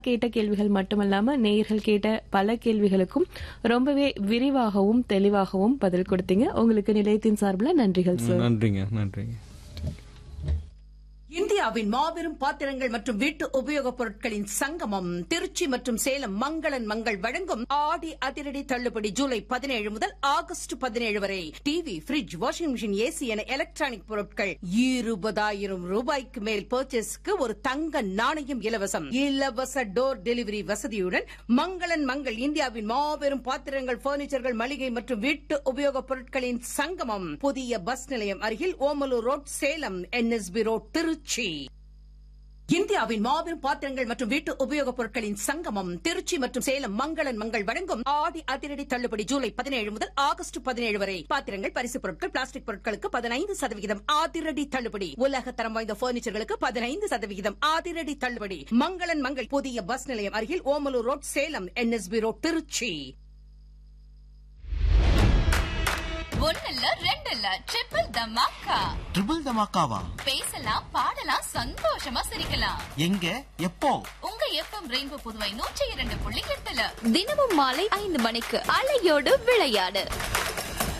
கேட்ட கேள்விகள் மட்டுமல்லாம நேயர்கள் கேட்ட பல கேள்விகளுக்கும் ரொம்பவே விரிவாகவும் தெளிவாகவும் பதில் கொடுத்தீங்க உங்களுக்கு நிலையத்தின் சார்பில் நன்றிகள் சார் நன்றிங்க நன்றிங்க இந்தியாவின் மாபெரும் பாத்திரங்கள் மற்றும் வீட்டு உபயோகப் பொருட்களின் சங்கமம் திருச்சி மற்றும் சேலம் மங்களன் மங்கள் வழங்கும் ஆடி அதிரடி தள்ளுபடி ஜூலை பதினேழு முதல் ஆகஸ்ட் பதினேழு வரை TV fridge washing machine AC என எலக்ட்ரானிக் பொருட்கள் இருபதாயிரம் ரூபாய்க்கு மேல் பர்ச்சேஸ்க்கு ஒரு தங்க நாணயம் இலவசம் இலவச டோர் டெலிவரி வசதியுடன் மங்களன் மங்கள் இந்தியாவின் மாபெரும் பாத்திரங்கள் பர்னிச்சர்கள் மளிகை மற்றும் வீட்டு உபயோகப் பொருட்களின் சங்கமம் புதிய பஸ் நிலையம் அருகில் Omalur road Salem NSB road Tiruchi இந்தியாவின் மாபெரும் பாத்திரங்கள் மற்றும் வீட்டு உபயோகப் பொருட்களின் சங்கமம் திருச்சி மற்றும் சேலம் மங்களன் மங்கள் வழங்கும் ஆடி அதிரடி தள்ளுபடி ஜூலை பதினேழு முதல் ஆகஸ்ட் பதினேழு வரை பாத்திரங்கள் பரிசு பொருட்கள் பிளாஸ்டிக் பொருட்களுக்கு பதினைந்து சதவிகிதம் அதிரடி தள்ளுபடி உலக தரம் வாய்ந்த பர்னிச்சர்களுக்கு பதினைந்து சதவிகிதம் அதிரடி தள்ளுபடி மங்களன் மங்கள் புதிய பஸ் நிலையம் அருகில் Omalur road Salem NSB road Tiruchi ஒன்னல்ல ரெண்டல்ல ட்ரிபிள் தமாக்கா ட்ரிபிள் தமாக்காவா பேசலாம் பாடலாம் சந்தோஷமா சிரிக்கலாம் எங்க எப்போ உங்க எஃப்எம் ரெயின்போ புதுவை நூற்றி இரண்டு புள்ளி எட்டுல தினமும் மாலை ஐந்து மணிக்கு அலையோடு விளையாடு